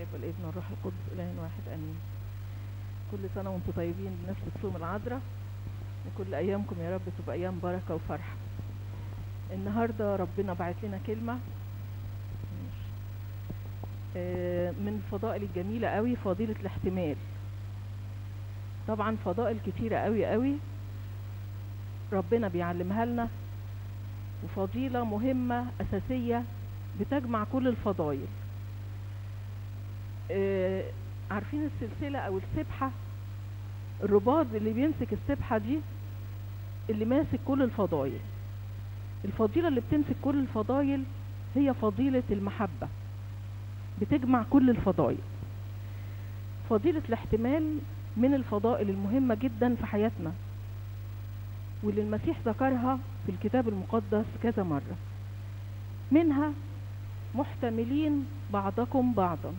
الاب والابن والروح القدس اله واحد امين كل سنه وانتم طيبين بنسبه صوم العذراء وكل ايامكم يا رب تبقى ايام بركه وفرحه النهارده ربنا بعت لنا كلمه آه، من الفضائل الجميله قوي فضيله الاحتمال طبعا فضائل كتيره قوي قوي ربنا بيعلمها لنا وفضيله مهمه اساسيه بتجمع كل الفضائل آه، عارفين السلسله او السبحه الرباط اللي بيمسك السبحه دي اللي ماسك كل الفضائل الفضيله اللي بتمسك كل الفضائل هي فضيله المحبه بتجمع كل الفضائل فضيله الاحتمال من الفضائل المهمه جدا في حياتنا واللي المسيح ذكرها في الكتاب المقدس كذا مره منها محتملين بعضكم بعضا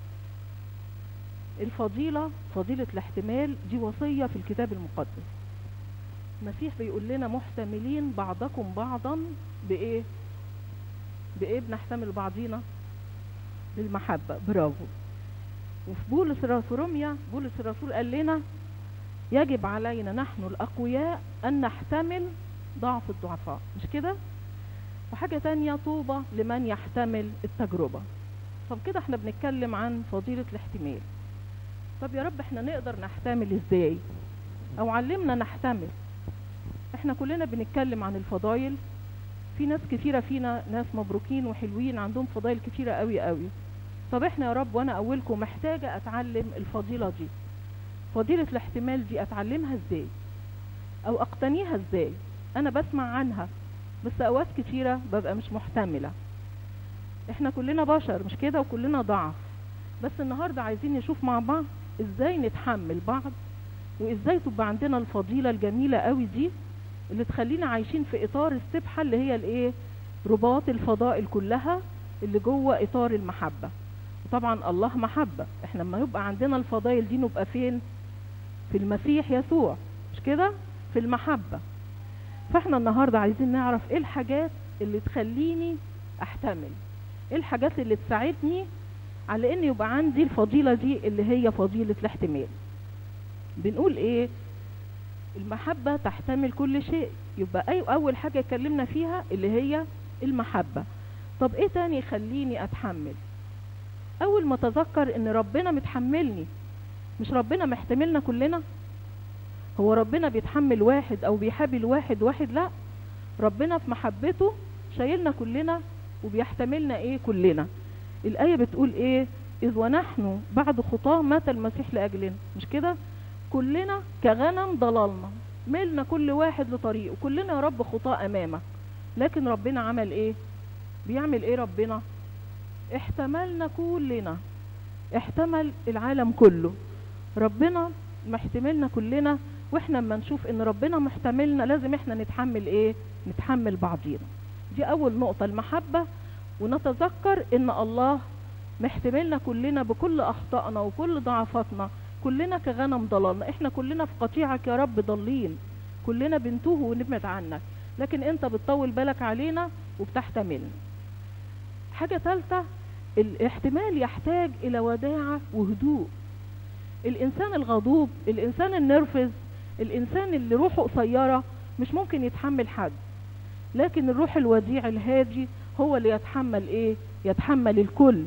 الفضيلة فضيلة الاحتمال دي وصية في الكتاب المقدس المسيح بيقول لنا محتملين بعضكم بعضا بإيه بإيه بنحتمل بعضينا بالمحبة برافو وفي بولس الرسول روميا بولس الرسول قال لنا يجب علينا نحن الأقوياء أن نحتمل ضعف الضعفاء مش كده وحاجة تانية طوبى لمن يحتمل التجربة طب كده احنا بنتكلم عن فضيلة الاحتمال طب يا رب احنا نقدر نحتمل ازاي او علمنا نحتمل احنا كلنا بنتكلم عن الفضايل في ناس كتيرة فينا ناس مبروكين وحلوين عندهم فضايل كتيرة قوي قوي طب احنا يا رب وانا اولكم محتاجة اتعلم الفضيلة دي فضيلة الاحتمال دي اتعلمها ازاي او اقتنيها ازاي انا بسمع عنها بس اوقات كتيرة ببقى مش محتملة احنا كلنا بشر مش كده وكلنا ضعف بس النهاردة عايزين نشوف مع بعض ازاي نتحمل بعض وازاي تبقى عندنا الفضيلة الجميلة قوي دي اللي تخلينا عايشين في اطار السبحة اللي هي الايه رباط الفضائل كلها اللي جوه اطار المحبة وطبعا الله محبة احنا لما يبقى عندنا الفضائل دي نبقى فين في المسيح يسوع مش كده في المحبة فاحنا النهاردة عايزين نعرف ايه الحاجات اللي تخليني احتمل ايه الحاجات اللي تساعدني على ان يبقى عندي الفضيلة دي اللي هي فضيلة الاحتمال بنقول ايه المحبة تحتمل كل شيء يبقى اي اول حاجة اتكلمنا فيها اللي هي المحبة طب ايه تاني يخليني اتحمل اول ما تذكر ان ربنا متحملني مش ربنا محتملنا كلنا هو ربنا بيتحمل واحد او بيحابي واحد واحد لا ربنا في محبته شايلنا كلنا وبيحتملنا ايه كلنا الآية بتقول ايه إذ ونحن بعد خطاه مات المسيح لأجلنا مش كده كلنا كغنم ضللنا ملنا كل واحد لطريقه كلنا يا رب خطاه أمامك لكن ربنا عمل ايه بيعمل ايه ربنا احتملنا كلنا احتمل العالم كله ربنا محتملنا كلنا واحنا اما نشوف ان ربنا محتملنا لازم احنا نتحمل ايه نتحمل بعضينا دي اول نقطة المحبة ونتذكر ان الله محتملنا كلنا بكل اخطائنا وكل ضعفاتنا كلنا كغنم ضللنا احنا كلنا في قطيعك يا رب ضالين كلنا بنتوه ونبعد عنك لكن انت بتطول بالك علينا وبتحتملنا حاجة ثالثة الاحتمال يحتاج الى وداعة وهدوء الانسان الغضوب الانسان النرفز الانسان اللي روحه قصيرة مش ممكن يتحمل حد لكن الروح الوديع الهادي هو اللي يتحمل ايه يتحمل الكل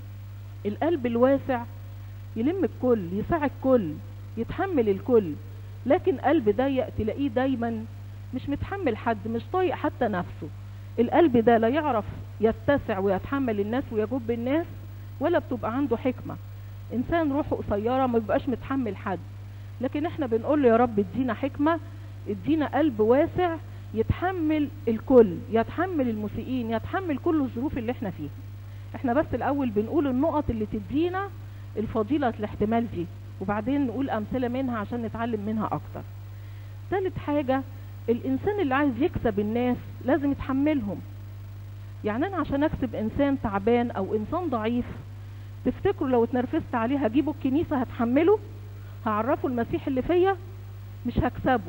القلب الواسع يلم الكل يساع الكل يتحمل الكل لكن قلب ضيق تلاقيه دايما مش متحمل حد مش طايق حتى نفسه القلب ده لا يعرف يتسع ويتحمل الناس ويجب الناس ولا بتبقى عنده حكمة انسان روحه قصيرة ما بيبقاش متحمل حد لكن احنا بنقول له يا رب ادينا حكمة ادينا قلب واسع يتحمل الكل يتحمل المسيئين يتحمل كل الظروف اللي احنا فيها احنا بس الاول بنقول النقط اللي تدينا الفضيلة الاحتمال دي وبعدين نقول امثلة منها عشان نتعلم منها اكتر ثالث حاجة الانسان اللي عايز يكسب الناس لازم يتحملهم يعني انا عشان اكسب انسان تعبان او انسان ضعيف تفتكروا لو اتنرفزت عليه هجيبه الكنيسة هتحمله هعرفه المسيح اللي فيا مش هكسبه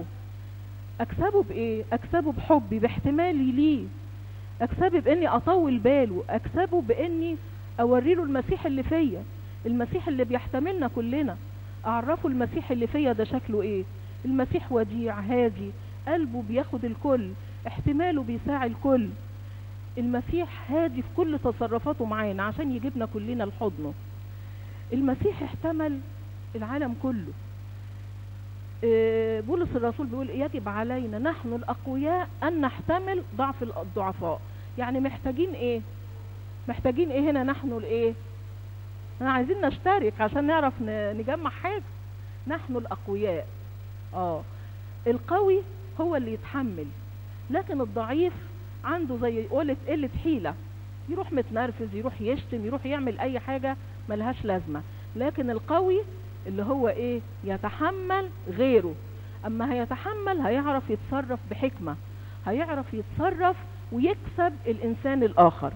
اكسبه بايه اكسبه بحبي باحتمالي ليه اكسبه باني اطول باله اكسبه باني اوريله المسيح اللي فيا المسيح اللي بيحتملنا كلنا اعرفوا المسيح اللي فيا ده شكله ايه المسيح وديع هادي قلبه بياخد الكل احتماله بيساعي الكل المسيح هادي في كل تصرفاته معانا عشان يجيبنا كلنا لحضنه المسيح احتمل العالم كله آه، بولس الرسول بيقول يجب علينا نحن الأقوياء أن نحتمل ضعف الضعفاء يعني محتاجين ايه محتاجين ايه هنا نحن الايه احنا عايزين نشترك عشان نعرف ن- نجمع حاجة نحن الأقوياء اه القوي هو اللي يتحمل لكن الضعيف عنده زي قولة قلة حيلة يروح متنرفز يروح يشتم يروح يعمل اي حاجة ملهاش لازمة لكن القوي اللي هو ايه يتحمل غيره اما هيتحمل هيعرف يتصرف بحكمة هيعرف يتصرف ويكسب الانسان الاخر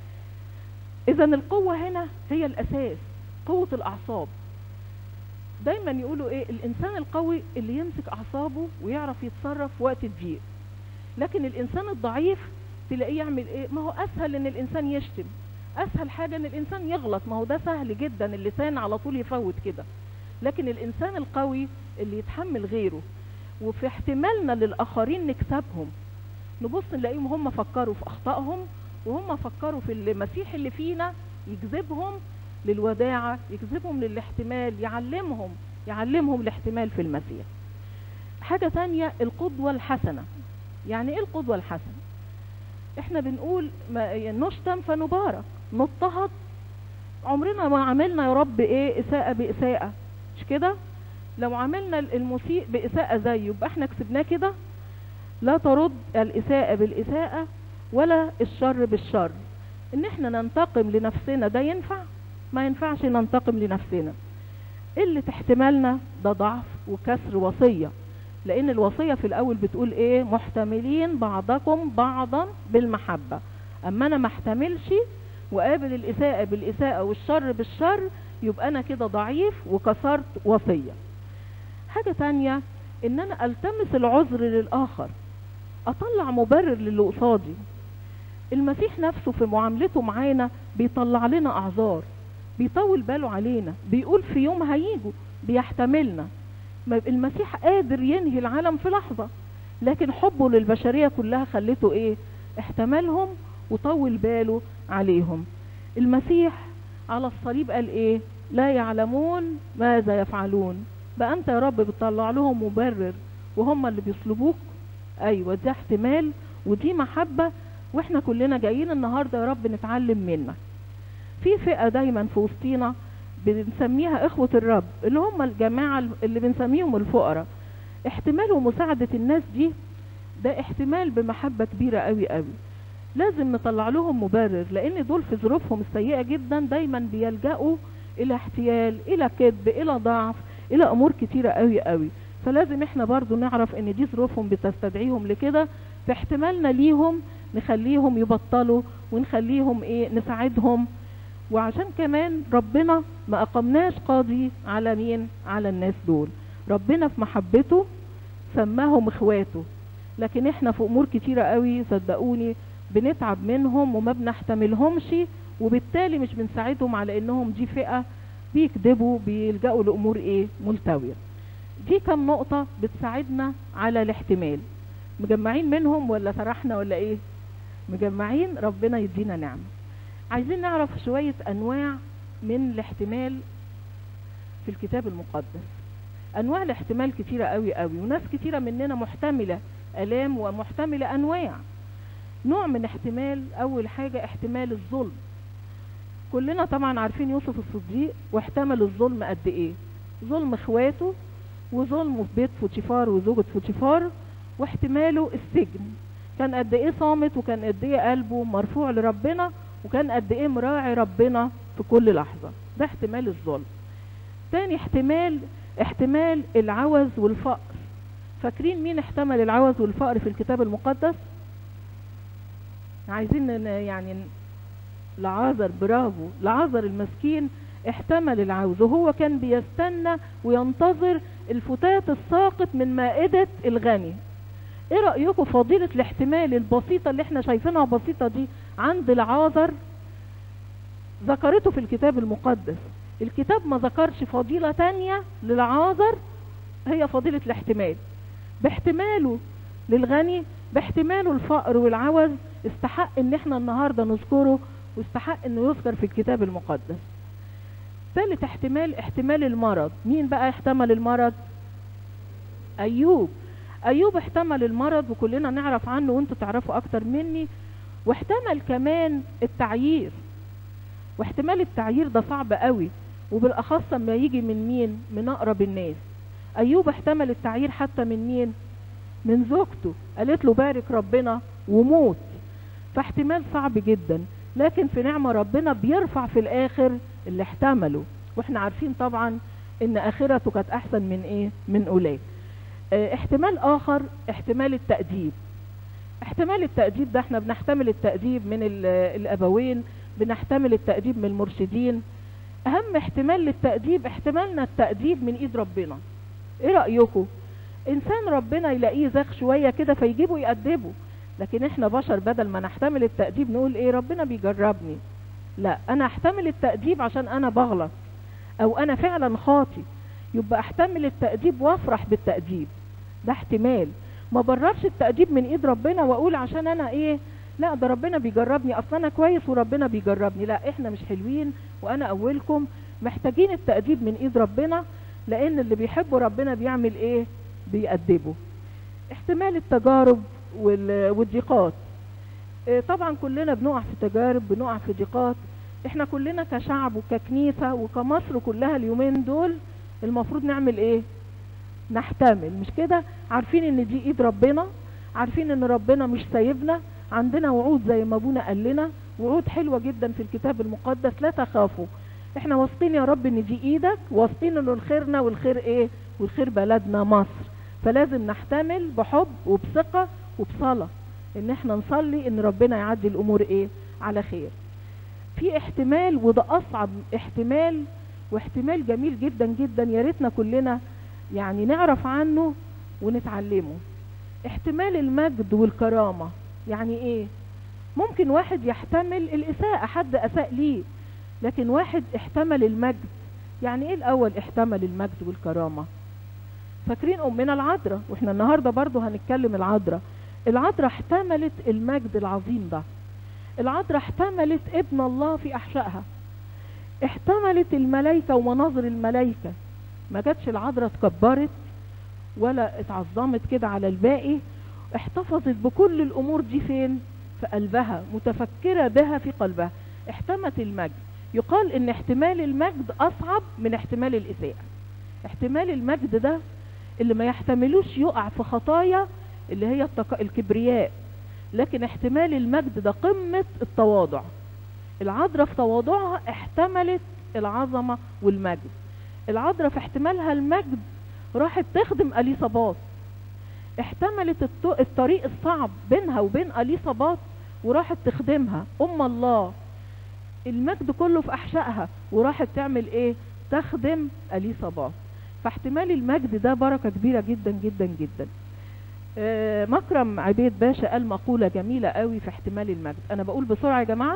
اذا القوة هنا هي الاساس قوة الاعصاب دايما يقولوا ايه الانسان القوي اللي يمسك اعصابه ويعرف يتصرف وقت الضيق لكن الانسان الضعيف تلاقيه يعمل ايه ما هو اسهل ان الانسان يشتم اسهل حاجة ان الانسان يغلط ما هو ده سهل جدا اللسان على طول يفوت كده لكن الانسان القوي اللي يتحمل غيره وفي احتمالنا للاخرين نكسبهم نبص نلاقيهم هم فكروا في اخطائهم وهم فكروا في المسيح اللي فينا يجذبهم للوداعة يجذبهم للاحتمال يعلمهم يعلمهم الاحتمال في المسيح حاجة تانية القدوة الحسنة يعني ايه القدوة الحسنة احنا بنقول ما نشتم فنبارك نضطهد عمرنا ما عملنا يا رب ايه اساءة باساءة مش كده لو عملنا المسيء باساءة زيه يبقى احنا كسبناه كده لا ترد الاساءة بالاساءة ولا الشر بالشر ان احنا ننتقم لنفسنا ده ينفع ما ينفعش ننتقم لنفسنا قلة احتمالنا ده ضعف وكسر وصية لان الوصية في الاول بتقول ايه محتملين بعضكم بعضا بالمحبة اما انا ما احتملش وقابل الاساءة بالاساءة والشر بالشر يبقى انا كده ضعيف وكسرت وصية حاجة تانية ان انا التمس العذر للاخر اطلع مبرر للي قصادي المسيح نفسه في معاملته معانا بيطلع لنا اعذار بيطول باله علينا بيقول في يوم هيجوا بيحتملنا ما المسيح قادر ينهي العالم في لحظة لكن حبه للبشرية كلها خلته ايه احتملهم وطول باله عليهم المسيح على الصليب قال ايه لا يعلمون ماذا يفعلون بقى انت يا رب بتطلع لهم مبرر وهم اللي بيصلبوك ايوه ده احتمال ودي محبة واحنا كلنا جايين النهاردة يا رب نتعلم منك في فئة دايما في وسطينا بنسميها اخوة الرب اللي هم الجماعة اللي بنسميهم الفقراء احتمال ومساعدة الناس دي ده احتمال بمحبة كبيرة قوي قوي لازم نطلع لهم مبرر لان دول في ظروفهم السيئة جدا دايما بيلجأوا الى احتيال الى كذب الى ضعف الى امور كتيرة قوي قوي فلازم احنا برضو نعرف ان دي ظروفهم بتستدعيهم لكده في احتمالنا ليهم نخليهم يبطلوا ونخليهم ايه نساعدهم وعشان كمان ربنا ما اقمناش قاضي على مين على الناس دول ربنا في محبته سماهم اخواته لكن احنا في امور كتيرة قوي صدقوني بنتعب منهم وما بنحتملهمش وبالتالي مش بنساعدهم على انهم دي فئة بيكذبوا بيلجأوا لامور ايه ملتوية دي كم نقطة بتساعدنا على الاحتمال مجمعين منهم ولا سرحنا ولا ايه مجمعين ربنا يدينا نعمة عايزين نعرف شوية انواع من الاحتمال في الكتاب المقدس انواع الاحتمال كتيرة قوي قوي وناس كتيرة مننا محتملة الام ومحتملة انواع نوع من احتمال اول حاجة احتمال الظلم كلنا طبعا عارفين يوسف الصديق واحتمل الظلم قد ايه ظلم اخواته وظلمه في بيت فوتيفار وزوجة فوتيفار واحتماله السجن كان قد ايه صامت وكان قد ايه قلبه مرفوع لربنا وكان قد ايه مراعي ربنا في كل لحظة ده احتمال الظلم تاني احتمال احتمال العوز والفقر فاكرين مين احتمل العوز والفقر في الكتاب المقدس عايزين ن- يعني ن- لعازر برافو لعازر المسكين احتمل العوز وهو كان بيستنى وينتظر الفتات الساقط من مائدة الغني ايه رأيكم فضيلة الاحتمال البسيطة اللي احنا شايفينها بسيطة دي عند العازر ذكرته في الكتاب المقدس الكتاب ما ذكرش فضيلة تانية للعازر هي فضيلة الاحتمال باحتماله للغني باحتماله الفقر والعوز استحق ان احنا النهاردة نذكره واستحق انه يذكر في الكتاب المقدس ثالث احتمال احتمال المرض مين بقى احتمل المرض ايوب ايوب احتمل المرض وكلنا نعرف عنه وانتوا تعرفوا اكتر مني واحتمل كمان التعيير واحتمال التعيير ده صعب قوي وبالاخص لما يجي من مين من اقرب الناس ايوب احتمل التعيير حتى من مين من زوجته قالت له بارك ربنا وموت فاحتمال صعب جدا لكن في نعمة ربنا بيرفع في الاخر اللي احتمله واحنا عارفين طبعا ان اخرته كانت احسن من ايه من اولئك اه احتمال اخر احتمال التأديب احتمال التأديب ده احنا بنحتمل التأديب من الابوين بنحتمل التأديب من المرشدين اهم احتمال للتأديب احتمالنا التأديب من ايد ربنا ايه رأيكم انسان ربنا يلاقيه زاخ شوية كده فيجيبه يأدبه لكن احنا بشر بدل ما نحتمل التأديب نقول ايه ربنا بيجربني لا انا احتمل التأديب عشان انا بغلط او انا فعلا خاطي يبقى احتمل التأديب وافرح بالتأديب ده احتمال ما بررش التأديب من ايد ربنا واقول عشان انا ايه لا ده ربنا بيجربني اصلا انا كويس وربنا بيجربني لا احنا مش حلوين وانا اولكم محتاجين التأديب من ايد ربنا لان اللي بيحبوا ربنا بيعمل ايه بيأدبه احتمال التجارب والضيقات طبعا كلنا بنقع في تجارب بنقع في ضيقات احنا كلنا كشعب وككنيسة وكمصر كلها اليومين دول المفروض نعمل ايه نحتمل مش كده عارفين ان دي ايد ربنا عارفين ان ربنا مش سايبنا عندنا وعود زي ما ابونا قال لنا وعود حلوة جدا في الكتاب المقدس لا تخافوا احنا واثقين يا رب ان دي ايدك واثقين انه الخيرنا والخير ايه والخير بلدنا مصر فلازم نحتمل بحب وبثقة وبصلاة ان احنا نصلي ان ربنا يعدي الامور ايه على خير في احتمال وده اصعب احتمال واحتمال جميل جدا جدا يا ريتنا كلنا يعني نعرف عنه ونتعلمه احتمال المجد والكرامة يعني ايه ممكن واحد يحتمل الاساءة حد اساء ليه لكن واحد احتمل المجد يعني ايه الاول احتمل المجد والكرامة فاكرين امنا العذراء واحنا النهاردة برضو هنتكلم العذراء العذراء احتملت المجد العظيم ده العذراء احتملت ابن الله في احشائها احتملت الملائكة ومناظر الملائكة ما جاتش العذراء اتكبرت ولا اتعظمت كده على الباقي احتفظت بكل الامور دي فين في قلبها متفكرة بها في قلبها احتمت المجد يقال ان احتمال المجد اصعب من احتمال الاساءة احتمال المجد ده اللي ما يحتملوش يقع في خطايا اللي هي التق... الكبرياء لكن احتمال المجد ده قمة التواضع العذراء في تواضعها احتملت العظمة والمجد العذراء في احتمالها المجد راحت تخدم اليصابات احتملت الط... الطريق الصعب بينها وبين اليصابات وراحت تخدمها ام الله المجد كله في احشائها وراحت تعمل ايه تخدم اليصابات فاحتمال المجد ده بركة كبيرة جدا جدا جدا آه مكرم عبيد باشا قال مقولة جميلة قوي في احتمال المجد انا بقول بسرعة يا جماعة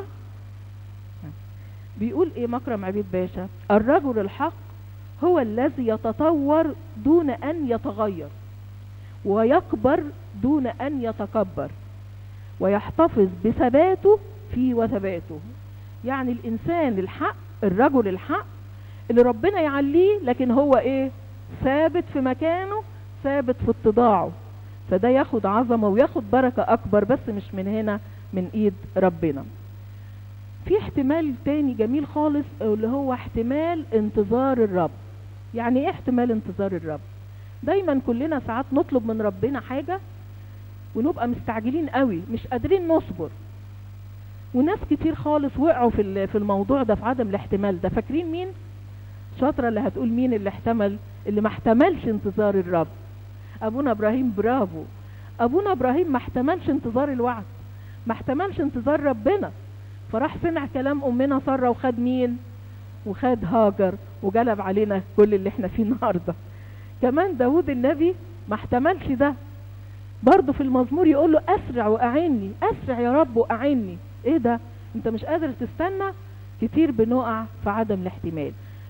بيقول ايه مكرم عبيد باشا الرجل الحق هو الذي يتطور دون ان يتغير ويكبر دون ان يتكبر ويحتفظ بثباته في وثباته يعني الانسان الحق الرجل الحق اللي ربنا يعليه لكن هو ايه ثابت في مكانه ثابت في اتضاعه فده ياخد عظمة وياخد بركة اكبر بس مش من هنا من ايد ربنا في احتمال تاني جميل خالص اللي هو احتمال انتظار الرب يعني ايه احتمال انتظار الرب دايما كلنا ساعات نطلب من ربنا حاجة ونبقى مستعجلين قوي مش قادرين نصبر وناس كتير خالص وقعوا في في الموضوع ده في عدم الاحتمال ده فاكرين مين شاطرة اللي هتقول مين اللي احتمل اللي ما احتملش انتظار الرب ابونا ابراهيم برافو ابونا ابراهيم ما احتملش انتظار الوعد ما احتملش انتظار ربنا فراح سمع كلام امنا سارة وخد مين وخد هاجر وجلب علينا كل اللي احنا فيه النهارده كمان داود النبي ما احتملش ده برضه في المزمور يقول له اسرع واعني اسرع يا رب واعني ايه ده انت مش قادر تستنى كتير بنقع في عدم الاحتمال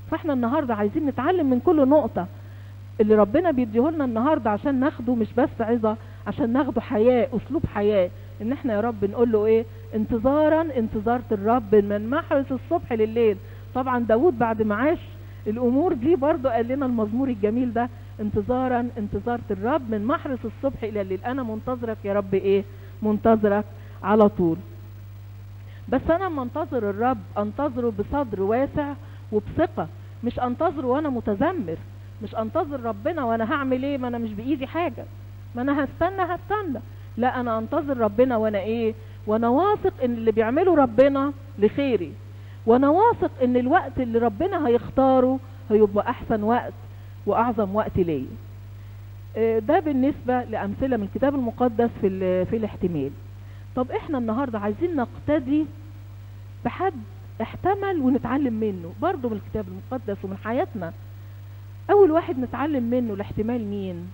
فاحنا النهارده عايزين نتعلم من كل نقطه اللي ربنا بيديهولنا النهارده عشان ناخده مش بس عظه عشان ناخده حياه اسلوب حياه ان احنا يا رب نقول له ايه انتظارا انتظارة الرب من محرس الصبح لليل طبعا داود بعد ما عاش الامور دي برضو قال لنا المزمور الجميل ده انتظارا انتظارة الرب من محرس الصبح الى الليل انا منتظرك يا رب ايه منتظرك على طول بس انا لما انتظر الرب انتظره بصدر واسع وبثقة مش انتظره وانا متذمر مش انتظر ربنا وانا هعمل ايه ما انا مش بايدي حاجة ما انا هستنى هستنى لا انا انتظر ربنا وانا ايه وانا واثق ان اللي بيعمله ربنا لخيري وانا واثق ان الوقت اللي ربنا هيختاره هيبقى احسن وقت واعظم وقت ليا آه، ده بالنسبة لامثلة من الكتاب المقدس في, ال- في الاحتمال طب احنا النهاردة عايزين نقتدي بحد احتمل ونتعلم منه برضه من الكتاب المقدس ومن حياتنا اول واحد نتعلم منه الاحتمال مين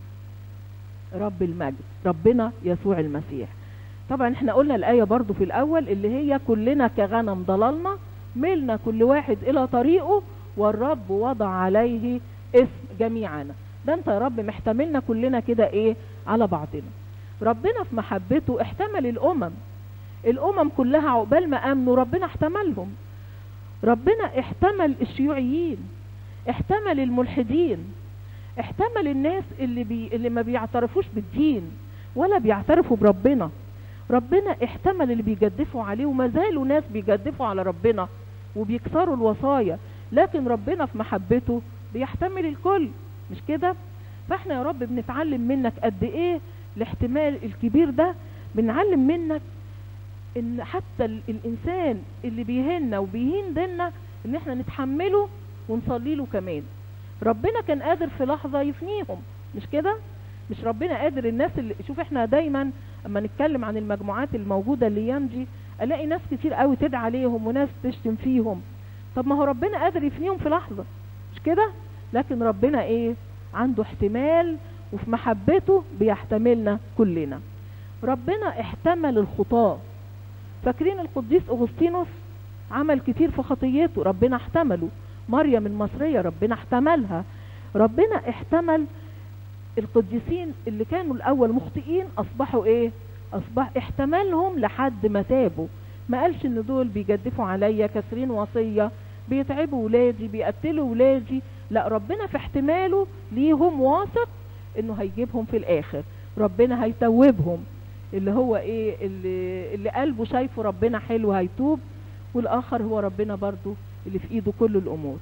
رب المجد ربنا يسوع المسيح طبعا احنا قلنا الآية برضو في الأول اللي هي كلنا كغنم ضللنا ملنا كل واحد إلى طريقه والرب وضع عليه اسم جميعنا ده انت يا رب محتملنا كلنا كده ايه على بعضنا ربنا في محبته احتمل الأمم الأمم كلها عقبال ما أمنوا ربنا احتملهم ربنا احتمل الشيوعيين احتمل الملحدين احتمل الناس اللي بي اللي ما بيعترفوش بالدين ولا بيعترفوا بربنا ربنا احتمل اللي بيجدفوا عليه وما زالوا ناس بيجدفوا على ربنا وبيكسروا الوصايا لكن ربنا في محبته بيحتمل الكل مش كده فاحنا يا رب بنتعلم منك قد ايه الاحتمال الكبير ده بنعلم منك ان حتى ال- الانسان اللي بيهنا وبيهين ديننا ان احنا نتحمله ونصلي له كمان ربنا كان قادر في لحظة يفنيهم مش كده مش ربنا قادر الناس اللي شوف احنا دايما اما نتكلم عن المجموعات الموجودة اللي ينجي الاقي ناس كتير قوي تدعي عليهم وناس تشتم فيهم طب ما هو ربنا قادر يفنيهم في لحظة مش كده لكن ربنا ايه عنده احتمال وفي محبته بيحتملنا كلنا ربنا احتمل الخطاة فاكرين القديس اغسطينوس عمل كتير في خطيته ربنا احتمله مريم المصرية ربنا احتملها ربنا احتمل القديسين اللي كانوا الاول مخطئين اصبحوا ايه اصبح احتملهم لحد ما تابوا ما قالش ان دول بيجدفوا عليا كاسرين وصية بيتعبوا ولادي بيقتلوا ولادي لا ربنا في احتماله ليهم واثق انه هيجيبهم في الاخر ربنا هيتوبهم اللي هو ايه اللي, اللي قلبه شايفه ربنا حلو هيتوب والاخر هو ربنا برضو اللي في ايده كل الامور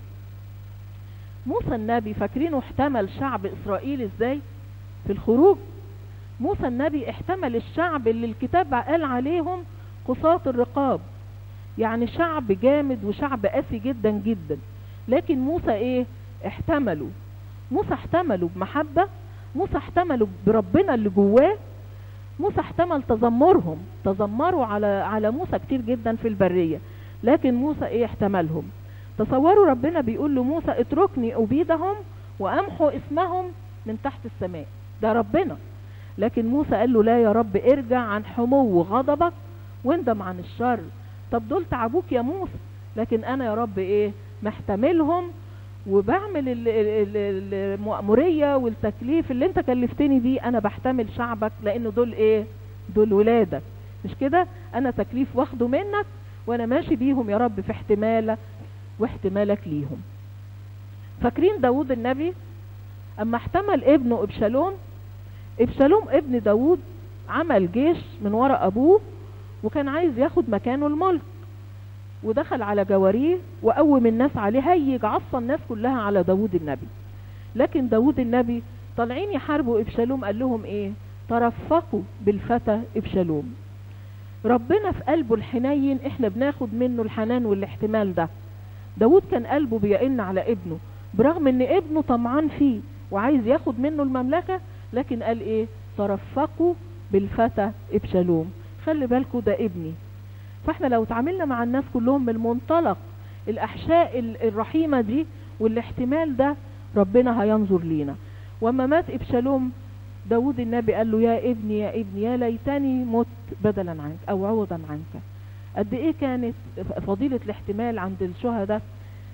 موسى النبي فاكرينه احتمل شعب اسرائيل ازاي في الخروج موسى النبي احتمل الشعب اللي الكتاب قال عليهم قصاة الرقاب يعني شعب جامد وشعب قاسي جدا جدا لكن موسى ايه احتمله موسى احتمله بمحبة موسى احتمله بربنا اللي جواه موسى احتمل تذمرهم تذمروا على على موسى كتير جدا في البرية لكن موسى ايه احتملهم تصوروا ربنا بيقول لموسى اتركني أبيدهم وأمحو اسمهم من تحت السماء ده ربنا لكن موسى قال له لا يا رب ارجع عن حمو غضبك واندم عن الشر طب دول تعبوك يا موسى لكن انا يا رب ايه محتملهم وبعمل ال- ال- ال- المأمورية والتكليف اللي انت كلفتني دي انا بحتمل شعبك لان دول ايه دول ولادك مش كده انا تكليف واخده منك وانا ماشي بيهم يا رب في احتمالك واحتمالك ليهم فاكرين داود النبي اما احتمل ابنه ابشالوم ابشالوم ابن داود عمل جيش من وراء ابوه وكان عايز ياخد مكانه الملك ودخل على جواريه وقوم الناس عليه هيج عصى الناس كلها على داود النبي لكن داود النبي طالعين يحاربوا ابشالوم قال لهم ايه ترفقوا بالفتى ابشالوم ربنا في قلبه الحنين احنا بناخد منه الحنان والاحتمال ده داود كان قلبه بيئن على ابنه برغم ان ابنه طمعان فيه وعايز ياخد منه المملكة لكن قال ايه ترفقوا بالفتى ابشالوم خلي بالكوا ده ابني فاحنا لو تعاملنا مع الناس كلهم من منطلق الاحشاء ال- الرحيمة دي والاحتمال ده ربنا هينظر لينا وما مات ابشالوم داود النبي قال له يا ابني يا ابني يا ليتني مت بدلا عنك او عوضا عنك قد ايه كانت فضيلة الاحتمال عند الشهداء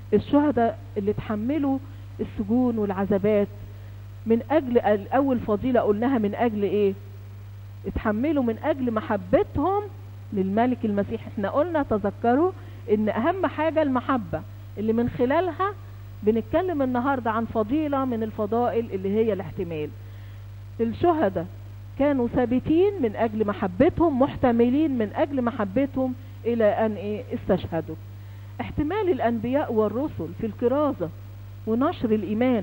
الشهداء اللي تحملوا السجون والعذابات من اجل الاول فضيلة قلناها من اجل ايه اتحملوا من اجل محبتهم للملك المسيح احنا قلنا تذكروا ان اهم حاجة المحبة اللي من خلالها بنتكلم النهاردة عن فضيلة من الفضائل اللي هي الاحتمال الشهداء كانوا ثابتين من اجل محبتهم محتملين من اجل محبتهم الى ان ايه استشهدوا احتمال الانبياء والرسل في الكرازة ونشر الايمان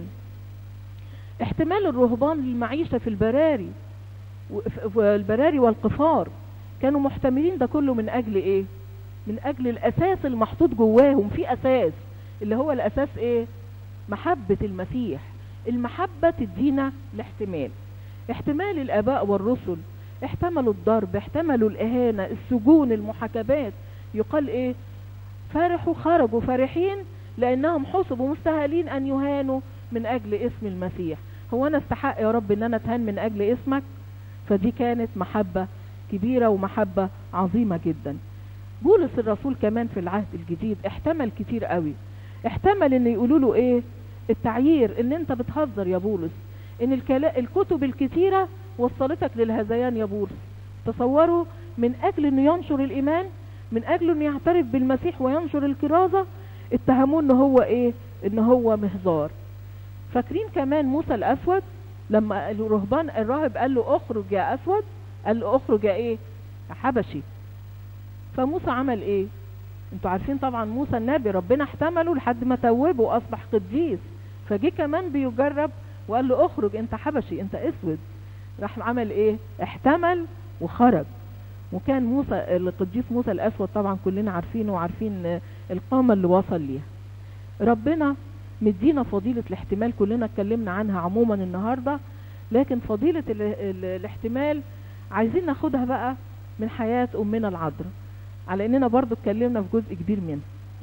احتمال الرهبان للمعيشة في البراري والبراري والقفار كانوا محتملين ده كله من اجل ايه من اجل الاساس المحطوط جواهم في اساس اللي هو الاساس ايه محبة المسيح المحبة تدينا الاحتمال احتمال الاباء والرسل احتملوا الضرب احتملوا الاهانة السجون المحاكبات يقال ايه فرحوا خرجوا فرحين لانهم حسبوا مستاهلين ان يهانوا من اجل اسم المسيح هو انا استحق يا رب ان انا اتهان من اجل اسمك فدي كانت محبة كبيرة ومحبة عظيمة جدا بولس الرسول كمان في العهد الجديد احتمل كتير قوي احتمل ان يقولوا له ايه التعيير ان انت بتهزر يا بولس ان الكلا... الكتب الكتيرة وصلتك للهذيان يا بولس تصوروا من اجل انه ينشر الايمان من اجل انه يعترف بالمسيح وينشر الكرازة اتهموه ان هو ايه ان هو مهزار فاكرين كمان موسى الاسود لما الرهبان الراهب قال له اخرج يا اسود قال له اخرج يا ايه يا حبشي فموسى عمل ايه انتوا عارفين طبعا موسى النبي ربنا احتمله لحد ما توبه واصبح قديس فجي كمان بيجرب وقال له اخرج انت حبشي انت اسود راح عمل ايه احتمل وخرج وكان موسى القديس موسى الاسود طبعا كلنا عارفينه وعارفين القامة اللي وصل ليها ربنا مدينا فضيلة الاحتمال كلنا اتكلمنا عنها عموما النهاردة لكن فضيلة ال ال الاحتمال عايزين ناخدها بقى من حياة امنا العذراء على اننا برضو اتكلمنا في جزء كبير منها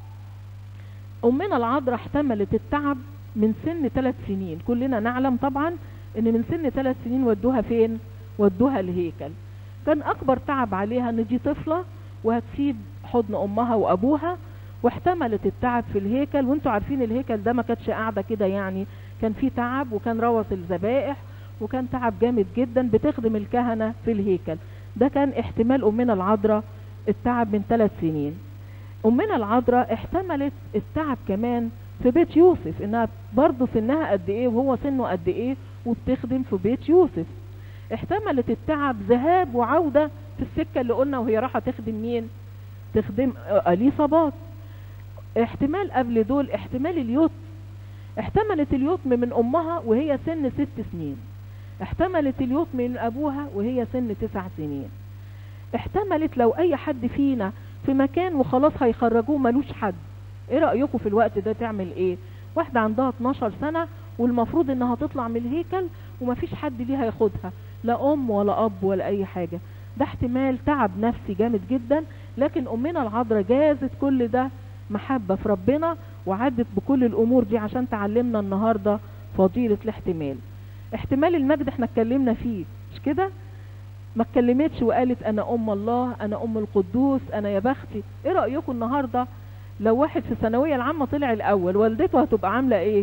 امنا العذراء احتملت التعب من سن ثلاث سنين كلنا نعلم طبعا ان من سن ثلاث سنين ودوها فين ودوها الهيكل كان اكبر تعب عليها ان دي طفلة وهتسيب حضن امها وابوها واحتملت التعب في الهيكل وانتوا عارفين الهيكل ده ما كانتش قاعدة كده يعني كان فيه تعب وكان روث الذبائح وكان تعب جامد جدا بتخدم الكهنة في الهيكل ده كان احتمال امنا العذراء التعب من ثلاث سنين امنا العذراء احتملت التعب كمان في بيت يوسف انها برضه سنها قد ايه وهو سنه قد ايه وبتخدم في بيت يوسف احتملت التعب ذهاب وعودة في السكة اللي قلنا وهي رايحة تخدم مين تخدم اليصابات احتمال قبل دول احتمال اليتم احتملت اليتم من امها وهي سن ست سنين احتملت اليتم من ابوها وهي سن تسع سنين احتملت لو اي حد فينا في مكان وخلاص هيخرجوه ملوش حد ايه رأيكم في الوقت ده تعمل ايه واحدة عندها 12 سنة والمفروض انها تطلع من الهيكل ومفيش حد ليها ياخدها لا ام ولا اب ولا اي حاجة ده احتمال تعب نفسي جامد جدا لكن امنا العذراء جازت كل ده محبة في ربنا وعدت بكل الامور دي عشان تعلمنا النهاردة فضيلة الاحتمال احتمال المجد احنا اتكلمنا فيه مش كده ما اتكلمتش وقالت انا ام الله انا ام القدوس انا يا بختي ايه رأيكم النهاردة لو واحد في الثانوية العامة طلع الاول والدته هتبقى عاملة ايه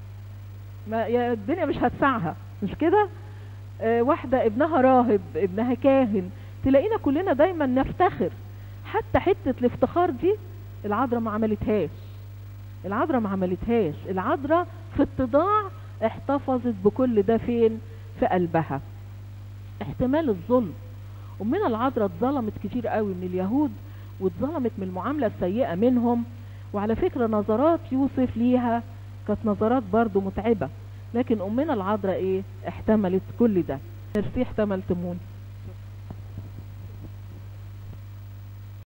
ما يا الدنيا مش هتسعها مش كده اه واحدة ابنها راهب ابنها كاهن تلاقينا كلنا دايما نفتخر حتى حتة الافتخار دي العذراء ما عملتهاش العذراء ما عملتهاش العذراء في اتضاع احتفظت بكل ده فين في قلبها احتمال الظلم امنا العذراء اتظلمت كتير قوي من اليهود واتظلمت من المعاملة السيئة منهم وعلى فكرة نظرات يوسف ليها كانت نظرات برضو متعبة لكن امنا العذراء ايه احتملت كل ده ميرسي احتملتموني